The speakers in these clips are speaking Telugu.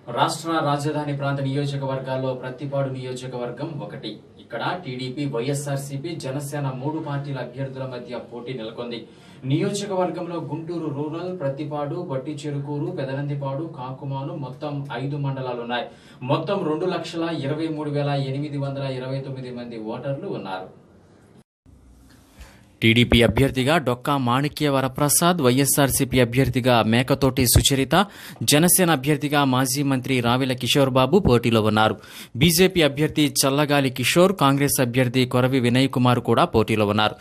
రాష్ట్ర రాజధాని ప్రాంత నియోజకవర్గాల్లో ప్రతిపాడు నియోజకవర్గం ఒకటి ఇక్కడ టీడీపీ వైఎస్ఆర్సీపీ జనసేన మూడు పార్టీల అభ్యర్థుల మధ్య పోటీ నెలకొంది నియోజకవర్గంలో గుంటూరు రూరల్ ప్రతిపాడు బట్టి చెరుకూరు పెదనందిపాడు కాకుమాను మొత్తం ఐదు మండలాలున్నాయి మొత్తం రెండు లక్షల ఇరవై మూడు వేల ఎనిమిది వందల ఇరవై తొమ్మిది మంది ఓటర్లు ఉన్నారు టీడీపీ అభ్యర్థిగా డొక్కా మాణిక్య వరప్రసాద్ వైఎస్ఆర్సీపీ అభ్యర్థిగా మేకతోటి సుచరిత జనసేన అభ్యర్థిగా మాజీ మంత్రి రావిల కిషోర్ బాబు పోటీలో ఉన్నారు బీజేపీ అభ్యర్థి చల్లగాలి కిషోర్ కాంగ్రెస్ అభ్యర్థి కొరవి వినయ్ కుమార్ కూడా పోటీలో ఉన్నారు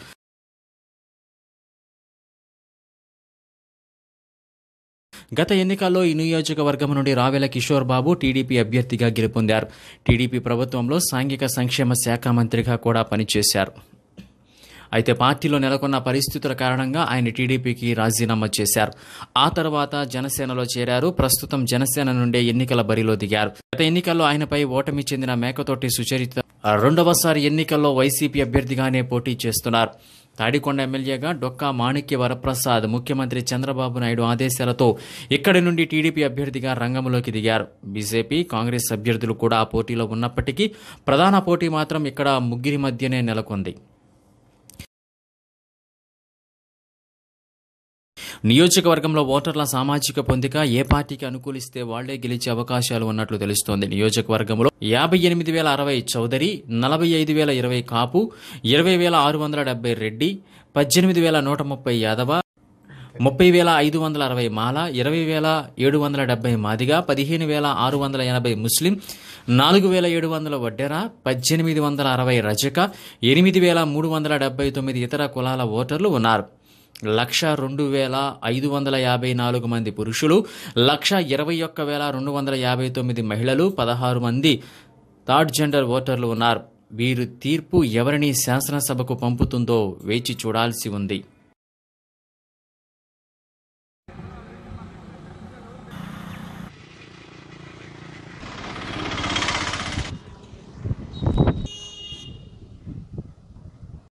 గత ఎన్నికల్లో ఈ నియోజకవర్గం నుండి రావెల కిషోర్ బాబు టీడీపీ అభ్యర్థిగా గెలుపొందారు టీడీపీ ప్రభుత్వంలో సాంఘిక సంక్షేమ శాఖ మంత్రిగా కూడా పనిచేశారు అయితే పార్టీలో నెలకొన్న పరిస్థితుల కారణంగా ఆయన టీడీపీకి రాజీనామా చేశారు ఆ తర్వాత జనసేనలో చేరారు ప్రస్తుతం జనసేన నుండే ఎన్నికల బరిలో దిగారు గత ఎన్నికల్లో ఆయనపై ఓటమి చెందిన మేకతోటి సుచరిత రెండవసారి ఎన్నికల్లో వైసీపీ అభ్యర్థిగానే పోటీ చేస్తున్నారు తాడికొండ ఎమ్మెల్యేగా డొక్కా మాణిక్య వరప్రసాద్ ముఖ్యమంత్రి చంద్రబాబు నాయుడు ఆదేశాలతో ఇక్కడి నుండి టీడీపీ అభ్యర్థిగా రంగంలోకి దిగారు బీజేపీ కాంగ్రెస్ అభ్యర్థులు కూడా ఆ పోటీలో ఉన్నప్పటికీ ప్రధాన పోటీ మాత్రం ఇక్కడ ముగ్గురి మధ్యనే నెలకొంది నియోజకవర్గంలో ఓటర్ల సామాజిక పొందిక ఏ పార్టీకి అనుకూలిస్తే వాళ్లే గెలిచే అవకాశాలు ఉన్నట్లు తెలుస్తోంది నియోజకవర్గంలో యాభై ఎనిమిది వేల అరవై చౌదరి నలభై ఐదు వేల ఇరవై కాపు ఇరవై వేల ఆరు వందల డెబ్బై రెడ్డి పద్దెనిమిది వేల నూట ముప్పై యాదవ ముప్పై వేల ఐదు వందల అరవై మాల ఇరవై వేల ఏడు వందల డెబ్బై మాదిగా పదిహేను వేల ఆరు వందల ఎనభై ముస్లిం నాలుగు వేల ఏడు వందల వడ్డెర పద్దెనిమిది వందల అరవై రజక ఎనిమిది వేల మూడు వందల డెబ్బై తొమ్మిది ఇతర కులాల ఓటర్లు ఉన్నారు లక్ష రెండు వేల ఐదు వందల యాభై నాలుగు మంది పురుషులు లక్ష ఇరవై ఒక్క వేల రెండు వందల యాభై తొమ్మిది మహిళలు పదహారు మంది థర్డ్ జెండర్ ఓటర్లు ఉన్నారు వీరు తీర్పు ఎవరిని శాసనసభకు పంపుతుందో వేచి చూడాల్సి ఉంది